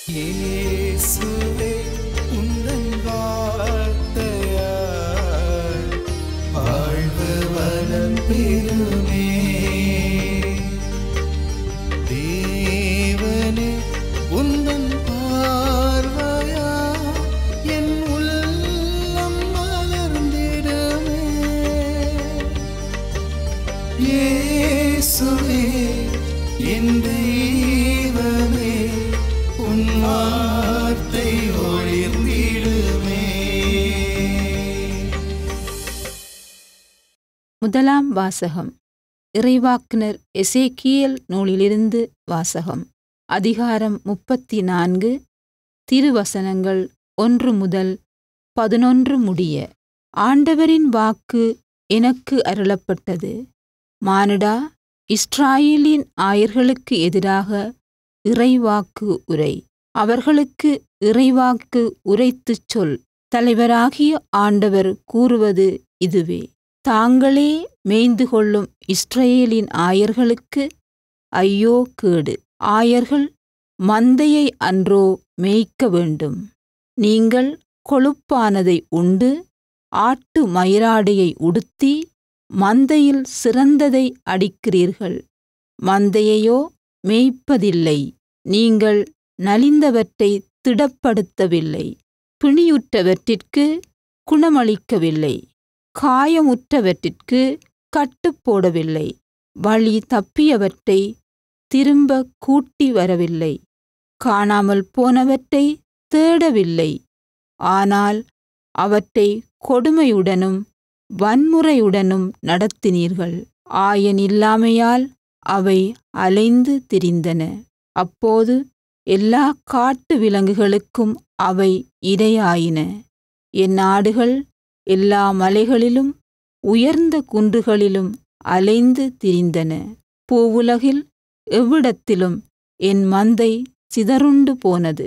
இயேசுவே உந்தன் வார்த்தையால் வாழ்வு வளம் பெறுமே தேவனே உந்தன் பார்வையா என் உள்ளம் மலர்ந்திடுமே இயேசுவே என் தெய்வமே உன் வார்த்தை ஒளிர்ந்திடுமே முதலாம் வாசகம் இறைவாக்குனர் எசேக்கியேல் நூலிலிருந்து வாசகம் அதிகாரம் முப்பத்தி நான்கு திருவசனங்கள் ஒன்று முதல் பதினொன்று முடிய ஆண்டவரின் வாக்கு எனக்கு அருளப்பட்டது மானிடா இஸ்ராயேலின் ஆயர்களுக்கு எதிராக இறைவாக்கு உரை அவர்களுக்கு இறைவாக்கு உரைத்துச் சொல் தலைவராகிய ஆண்டவர் கூறுவது இதுவே தாங்களே மேய்ந்து கொள்ளும் இஸ்ரவேலின் ஆயர்களுக்கு ஐயோ கேடு ஆயர்கள் மந்தையை அன்றோ மேய்க்க வேண்டும் நீங்கள் கொழுப்பானதை உண்டு ஆட்டு மயிராடையை உடுத்தி மந்தையில் சிறந்ததை அடிக்கிறீர்கள் மந்தையையோ மேய்ப்பதில்லை நீங்கள் நலிந்தவற்றை திடப்படுத்தவில்லை பிணியுற்றவற்றிற்கு குணமளிக்கவில்லை காயமுற்றவற்றிற்கு கட்டு போடவில்லை வழி தப்பியவற்றை திரும்ப கூட்டி வரவில்லை காணாமல் போனவற்றை தேடவில்லை ஆனால் அவற்றை கொடுமையுடனும் வன்முறையுடனும் நடத்தினீர்கள் ஆயன் இல்லாமையால் அவை அலைந்து திரிந்தன அப்போது எல்லா காட்டு விலங்குகளுக்கும் அவை இரையாயின என் ஆடுகள் எல்லா மலைகளிலும் உயர்ந்த குன்றுகளிலும் அலைந்து திரிந்தன பூவுலகில் எவ்விடத்திலும் என் மந்தை சிதறுண்டு போனது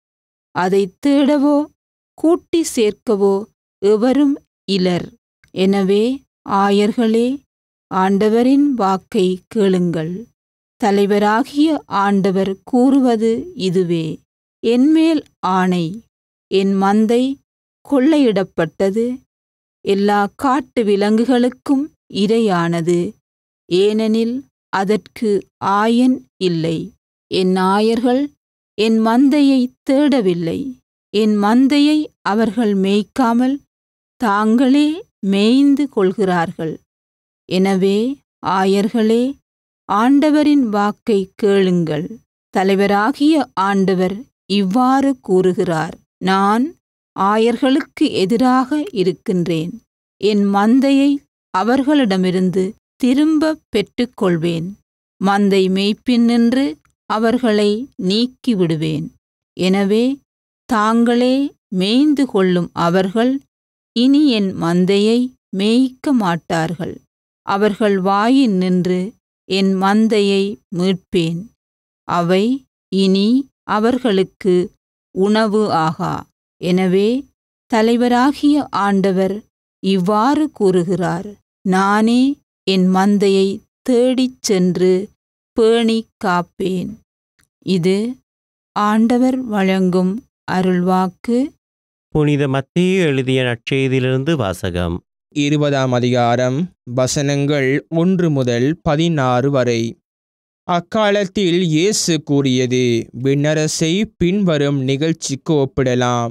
அதைத் தேடவோ கூட்டி சேர்க்கவோ எவரும் இலர் எனவே ஆயர்களே ஆண்டவரின் வாக்கை கேளுங்கள் தலைவராகிய ஆண்டவர் கூறுவது இதுவே என்மேல் ஆணை என் மந்தை கொள்ளையிடப்பட்டது எல்லா காட்டு விலங்குகளுக்கும் இரையானது ஏனெனில் அதற்கு ஆயன் இல்லை என் ஆயர்கள் என் மந்தையை தேடவில்லை என் மந்தையை அவர்கள் மேய்க்காமல் தாங்களே மேய்ந்து கொள்கிறார்கள் எனவே ஆயர்களே ஆண்டவரின் வாக்கை கேளுங்கள் தலைவராகிய ஆண்டவர் இவ்வாறு கூறுகிறார் நான் ஆயர்களுக்கு எதிராக இருக்கின்றேன் என் மந்தையை அவர்களிடமிருந்து திரும்ப பெற்றுக்கொள்வேன் மந்தை மேய்ப்பின் நின்று அவர்களை நீக்கிவிடுவேன் எனவே தாங்களே மேய்ந்து கொள்ளும் அவர்கள் இனி என் மந்தையை மேய்க்க மாட்டார்கள் அவர்கள் வாயின் நின்று என் மந்தையை மீட்பேன் அவை இனி அவர்களுக்கு உணவு ஆகா எனவே தலைவராகிய ஆண்டவர் இவ்வாறு கூறுகிறார் நானே என் மந்தையை தேடிச் சென்று பேணிக் காப்பேன் இது ஆண்டவர் வழங்கும் அருள்வாக்கு புனித மத்தேயு எழுதிய நற்செய்தியிலிருந்து வாசகம் இருபதாம் அதிகாரம் வசனங்கள் ஒன்று முதல் பதினாறு வரை அக்காலத்தில் இயேசு கூறியது விண்ணரசை பின்வரும் நிகழ்ச்சிக்கு ஒப்பிடலாம்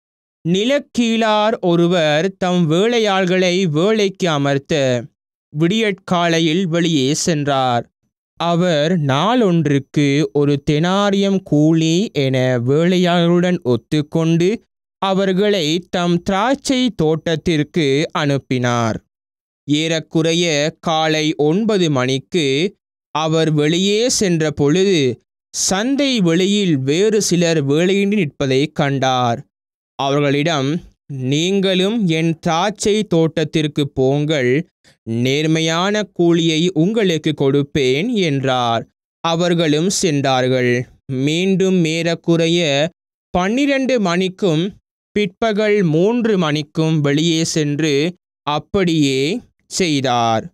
நிலக்கீழார் ஒருவர் தம் வேலையாள்களை வேலைக்கு அமர்த்த விடியற்காலையில் வெளியே சென்றார் அவர் நாளொன்றுக்கு ஒரு தெனாரியம் கூலி என வேலையாளருடன் ஒத்துக்கொண்டு அவர்களை தம் திராட்சை தோட்டத்திற்கு அனுப்பினார் ஏறக்குறைய காலை ஒன்பது மணிக்கு அவர் வெளியே சென்ற பொழுது சந்தை வெளியில் வேறு சிலர் வேலையின்றி நிற்பதை கண்டார் அவர்களிடம் நீங்களும் என் திராட்சை தோட்டத்திற்கு போங்கள் நேர்மையான கூலியை உங்களுக்கு கொடுப்பேன் என்றார் அவர்களும் சென்றார்கள் மீண்டும் மேறக்குறைய பன்னிரண்டு மணிக்கும் பிற்பகல் மூன்று மணிக்கும் வெளியே சென்று அப்படியே செய்தார்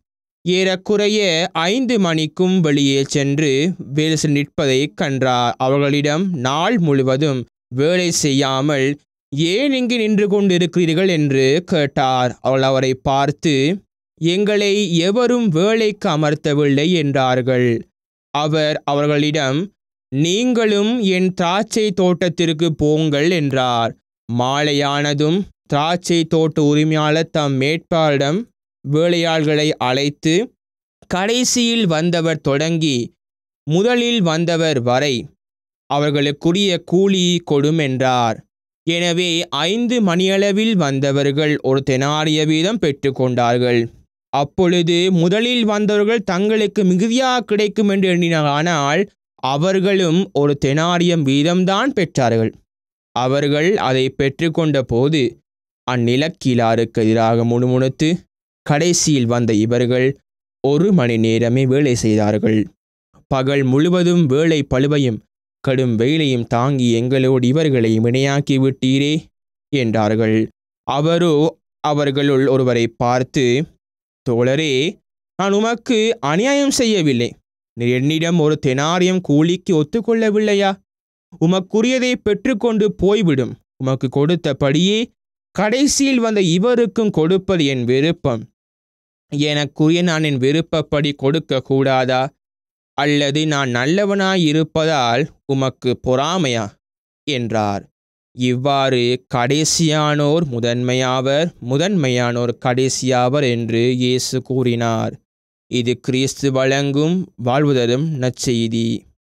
ஏறக்குறைய ஐந்து மணிக்கும் வெளியே சென்று வேலை செய்து நிற்பதைக் கண்டார் அவர்களிடம் நாள் முழுவதும் வேலை செய்யாமல் ஏன் இங்கு நின்று கொண்டிருக்கிறீர்கள் என்று கேட்டார் அவள் அவரை பார்த்து எங்களை எவரும் வேலைக்கு அமர்த்தவில்லை என்றார்கள் அவர் அவர்களிடம் நீங்களும் என் திராட்சை தோட்டத்திற்கு போங்கள் என்றார் மாலையானதும் திராட்சை தோட்ட உரிமையாளர் தம் மேற்பாரிடம் வேலையாள்களை அழைத்து கடைசியில் வந்தவர் தொடங்கி முதலில் வந்தவர் வரை அவர்களுக்குரிய கூலி கொடும் என்றார் எனவே ஐந்து மணியளவில் வந்தவர்கள் ஒரு தெனாரிய வீதம் பெற்றுக்கொண்டார்கள் அப்பொழுது முதலில் வந்தவர்கள் தங்களுக்கு மிகுதியாக கிடைக்கும் என்று எண்ணினார் ஆனால் அவர்களும் ஒரு தெனாரியம் வீதம்தான் பெற்றார்கள் அவர்கள் அதை பெற்றுக்கொண்ட போது அந்நிலக்கீழாருக்கு எதிராக முணுமுணுத்து கடைசியில் வந்த இவர்கள் ஒரு மணி நேரமே வேலை செய்தார்கள் பகல் முழுவதும் வேலை பழுவையும் கடும் வெயிலையும் தாங்கி எங்களோடு இவர்களை இணையாக்கி விட்டீரே என்றார்கள் அவரோ அவர்களுள் ஒருவரை பார்த்து தோழரே நான் உமக்கு அநியாயம் செய்யவில்லை நீ என்னிடம் ஒரு தெனாரியம் கூலிக்கு ஒத்துக்கொள்ளவில்லையா உமக்குரியதை பெற்றுக்கொண்டு போய்விடும் உமக்கு கொடுத்தபடியே கடைசியில் வந்த இவருக்கும் கொடுப்பது என் விருப்பம் எனக்குரிய நான் என் விருப்பப்படி கொடுக்க கூடாதா அல்லது நான் நல்லவனாய் இருப்பதால் உமக்கு பொறாமையா என்றார் இவ்வாறு கடைசியானோர் முதன்மையாவர் முதன்மையானோர் கடைசியாவர் என்று இயேசு கூறினார் இது கிறிஸ்து வழங்கும் வாழ்வுதரும் நற்செய்தி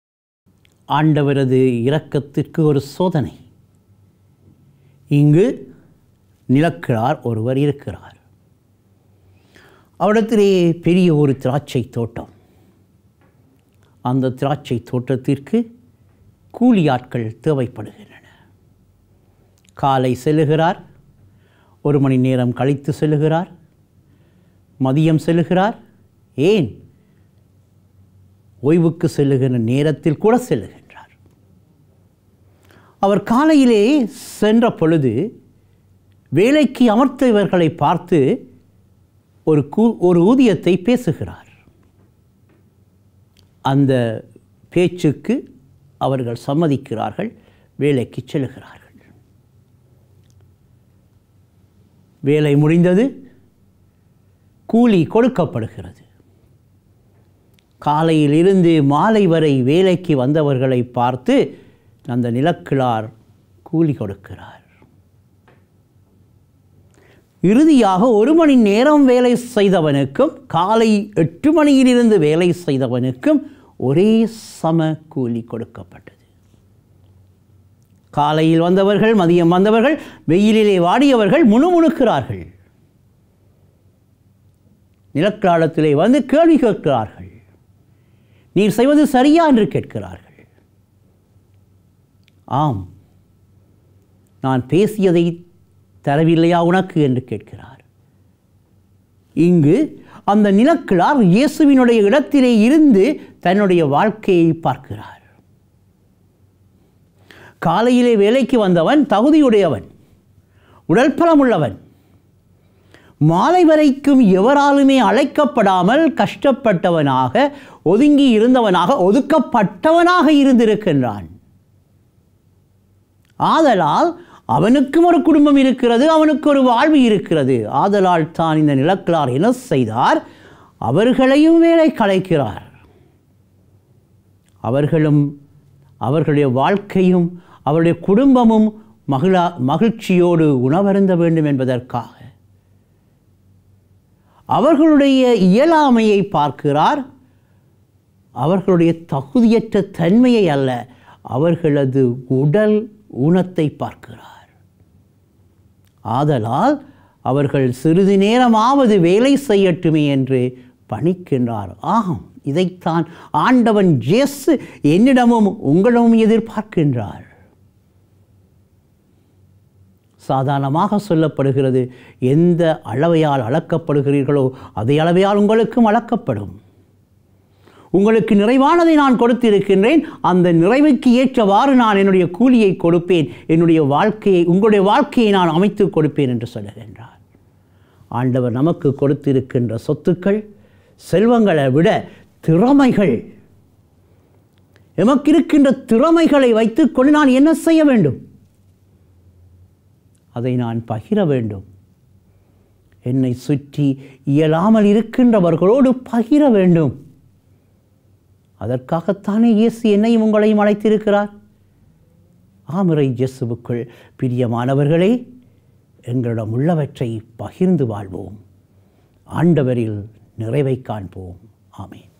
ஆண்டவரது இரக்கத்திற்கு ஒரு சோதனை இங்கு நிலக்கிழார் ஒருவர் இருக்கிறார் அவரிடத்திலே பெரிய ஒரு திராட்சை தோட்டம் அந்த திராட்சை தோட்டத்திற்கு கூலி ஆட்கள் தேவைப்படுகின்றன காலை செல்லுகிறார் ஒரு மணி நேரம் கழித்து செல்லுகிறார் மதியம் செல்லுகிறார் ஏன் ஓய்வுக்கு செல்லுகிற நேரத்தில் கூட செல்லுகின்றார் அவர் காலையிலே சென்ற பொழுது வேலைக்கு அமர்த்தவர்களை பார்த்து ஒரு கூ ஒரு ஊதியத்தை பேசுகிறார் அந்த பேச்சுக்கு அவர்கள் சம்மதிக்கிறார்கள் வேலைக்கு செல்லுகிறார்கள் வேலை முடிந்தது கூலி கொடுக்கப்படுகிறது காலையில் இருந்து மாலை வரை வேலைக்கு வந்தவர்களை பார்த்து அந்த நிலக்கிழார் கூலி கொடுக்கிறார் இறுதியாக ஒரு மணி நேரம் வேலை செய்தவனுக்கும் காலை எட்டு மணியிலிருந்து வேலை செய்தவனுக்கும் ஒரே சம கூலி கொடுக்கப்பட்டது காலையில் வந்தவர்கள் மதியம் வந்தவர்கள் வெயிலிலே வாடியவர்கள் முணுமுணுக்கிறார்கள் நிலக்கிழாரத்திலே வந்து கேள்வி கேட்கிறார்கள் நீர் செய்வது சரியா என்று கேட்கிறார்கள் ஆம் நான் பேசியதை தரவில்லையா உனக்கு என்று கேட்கிறார் இங்கு அந்த நிலக்கிழார் இயேசுவினுடைய இடத்திலே இருந்து தன்னுடைய வாழ்க்கையை பார்க்கிறார் காலையிலே வேலைக்கு வந்தவன் தகுதியுடையவன் உடல் பலமுள்ளவன் மாலை வரைக்கும் எவராலுமே அழைக்கப்படாமல் கஷ்டப்பட்டவனாக ஒதுங்கி இருந்தவனாக ஒதுக்கப்பட்டவனாக இருந்திருக்கின்றான் ஆதலால் அவனுக்கும் ஒரு குடும்பம் இருக்கிறது அவனுக்கு ஒரு வாழ்வு இருக்கிறது ஆதலால் தான் இந்த நிலக்கிழார் என்ன செய்தார் அவர்களையும் வேலை கலைக்கிறார் அவர்களும் அவர்களுடைய வாழ்க்கையும் அவருடைய குடும்பமும் மகிழா மகிழ்ச்சியோடு உணவருந்த வேண்டும் என்பதற்காக அவர்களுடைய இயலாமையை பார்க்கிறார் அவர்களுடைய தகுதியற்ற தன்மையை அல்ல அவர்களது உடல் ஊனத்தை பார்க்கிறார் ஆதலால் அவர்கள் சிறிது நேரமாவது வேலை செய்யட்டுமே என்று பணிக்கின்றார் ஆம் இதைத்தான் ஆண்டவன் ஜேசு என்னிடமும் உங்களிடமும் எதிர்பார்க்கின்றார் சாதாரணமாக சொல்லப்படுகிறது எந்த அளவையால் அளக்கப்படுகிறீர்களோ அதே அளவையால் உங்களுக்கும் அளக்கப்படும் உங்களுக்கு நிறைவானதை நான் கொடுத்திருக்கின்றேன் அந்த நிறைவுக்கு ஏற்றவாறு நான் என்னுடைய கூலியை கொடுப்பேன் என்னுடைய வாழ்க்கையை உங்களுடைய வாழ்க்கையை நான் அமைத்து கொடுப்பேன் என்று சொல்லுகின்றார் ஆண்டவர் நமக்கு கொடுத்திருக்கின்ற சொத்துக்கள் செல்வங்களை விட திறமைகள் எமக்கு இருக்கின்ற திறமைகளை வைத்துக்கொண்டு நான் என்ன செய்ய வேண்டும் அதை நான் பகிர வேண்டும் என்னை சுற்றி இயலாமல் இருக்கின்றவர்களோடு பகிர வேண்டும் அதற்காகத்தானே இயேசு என்னையும் உங்களையும் அழைத்திருக்கிறார் ஆமரை இயேசுவுக்குள் பிரியமானவர்களே எங்களிடம் உள்ளவற்றை பகிர்ந்து வாழ்வோம் ஆண்டவரில் நிறைவை காண்போம் ஆமென்